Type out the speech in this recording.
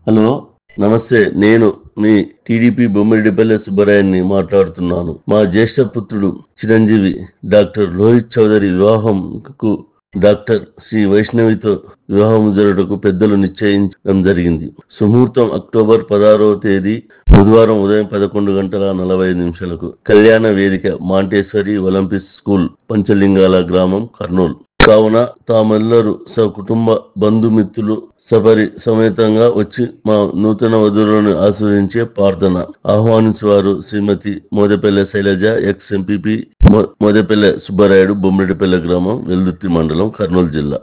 hello నమస్తే నేను మీ TDP బొమ్మిడిపల్లె సుబ్బరాయన్ని మాట్లాడుతున్నాను మా జ్యేష్ఠ పుత్రుడు చిరంజీవి డాక్టర్ రోహిత్ చౌదరి వివాహంకు డాక్టర్ శ్రీ వైష్ణవితో వివాహం జరుగుటకు పెద్దలు నిశ్చయించడం జరిగింది సుముహూర్తం అక్టోబర్ పదహారవ తేదీ బుధవారం ఉదయం పదకొండు గంటల నలభై ఐదు నిమిషాలకు కళ్యాణ వేదిక మాంటేశ్వరి ఒలింపిక్ స్కూల్ పంచలింగాల గ్రామం కర్నూలు కావున తామెల్లరూ సకుటుంబ బంధుమిత్రులు సపరి సమేతంగా వచ్చి మా నూతన వధువులను ఆస్వాదించే ప్రార్థన ఆహ్వానించేవారు శ్రీమతి మోదపల్లె శైలజ ఎక్స్ ఎంపీపీ మోదపల్లె సుబ్బారాయుడు బొమ్మిడిపల్లె గ్రామం వెల్దుర్తి మండలం కర్నూలు జిల్లా